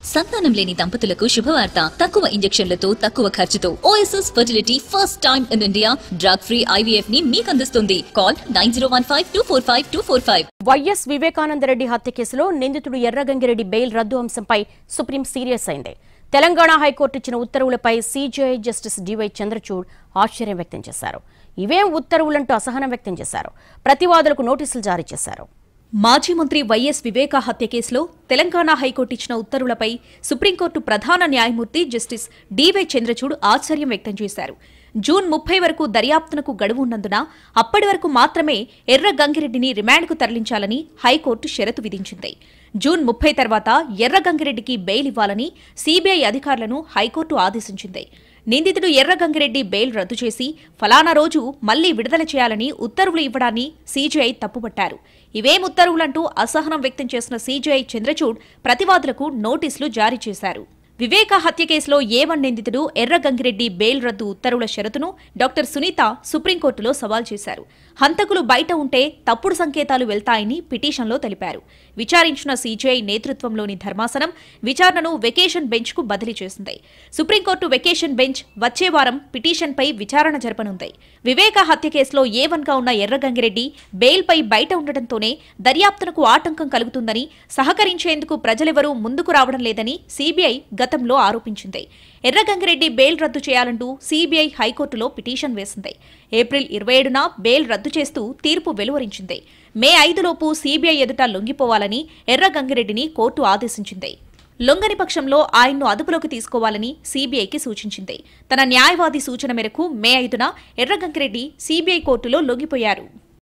సంతానం లేని దంపతులకు శుభవార్త తక్కువ ఇంజెక్షన్లతో తక్కువ ఖర్చుతో OSS fertility first time in India drug free IVF ని మీకు అందిస్తుంది call nine zero one five two four five two four five YS Vivekananda Reddy హత్య కేసులో నిందితుడు ఎర్రగంగిరెడ్డి బెయిల్ రద్దు అంశంపై సుప్రీం సీరియస్ అయింది తెలంగాణ హైకోర్టు ఇచ్చిన ఉత్తర్వులపై సీజీఐ జస్టిస్ డివై చంద్రచూడ్ ఆశ్చర్యం వ్యక్తం చేశారు ఇవేం ఉత్తర్వులంటూ అసహనం వ్యక్తం చేశారు ప్రతివాదులకు నోటీసులు జారీ చేశారు మాజీ మంత్రి వైఎస్ వివేక హత్య కేసులో తెలంగాణ హైకోర్టు ఇచ్చిన ఉత్తర్వులపై సుప్రీంకోర్టు ప్రధాన న్యాయమూర్తి జస్టిస్ డివై చంద్రచూడ్ ఆశ్చర్యం వ్యక్తం చేశారు జూన్ ముప్పై వరకు దర్యాప్తునకు గడువు ఉన్నందున అప్పటి వరకు మాత్రమే ఎర్ర గంగిరెడ్డిని రిమాండ్కు తరలించాలని హైకోర్టు షరతు విధించింది జూన్ ముప్పై తర్వాత ఎర్ర గంగిరెడ్డికి బెయిల్ ఇవ్వాలని సీబీఐ అధికారులను హైకోర్టు ఆదేశించింది నిందితుడు ఎర్ర గంగిరెడ్డి బెయిల్ రద్దు చేసి ఫలానా రోజు మళ్లీ విడుదల చేయాలని ఉత్తర్వులు ఇవ్వడాన్ని సీజీఐ తప్పుపట్టారు ఇవేం ఉత్తర్వులంటూ అసహనం వ్యక్తం చేసిన సీజీఐ చంద్రచూడ్ ప్రతివాదులకు నోటీసులు జారీ చేశారు వివేక హత్య కేసులో ఏవన్ నిందితుడు ఎర్ర గంగిరెడ్డి బెయిల్ రద్దు ఉత్తర్వుల షరతును డాక్టర్ సునీత సుప్రీంకోర్టులో సవాల్ చేశారు హంతకులు బయట ఉంటే తప్పుడు సంకేతాలు వెళ్తాయని పిటిషన్లో తెలిపారు విచారించిన సీజీఐ నేతృత్వంలోని ధర్మాసనం విచారణను వెకేషన్ బెంచ్కు బదిలీ చేసింది సుప్రీంకోర్టు వెకేషన్ బెంచ్ వచ్చే వారం పిటిషన్పై విచారణ జరపనుంది వివేక హత్య కేసులో ఏవన్గా ఉన్న ఎర్రగంగిరెడ్డి బెయిల్పై బయట ఉండటంతోనే దర్యాప్తునకు ఆటంకం కలుగుతుందని సహకరించేందుకు ప్రజలెవరూ ముందుకు రావడం లేదని సీబీఐ గతంలో ఆరోపించింది ఎర్రగంగిరెడ్డి బెయిల్ రద్దు చేయాలంటూ సీబీఐ హైకోర్టులో పిటిషన్ వేసింది ఏప్రిల్ ఇరవై ఏడున బెయిల్ రద్దు చేస్తూ తీర్పు వెలువరించింది మే ఐదులోపు సీబీఐ ఎదుట లొంగిపోవాలని ఎర్రగంగిరెడ్డిని కోర్టు ఆదేశించింది లొంగని పక్షంలో ఆయన్ను అదుపులోకి తీసుకోవాలని సీబీఐకి సూచించింది తన న్యాయవాది సూచన మేరకు మే ఐదున ఎర్రగంగిరెడ్డి సీబీఐ కోర్టులో లొంగిపోయారు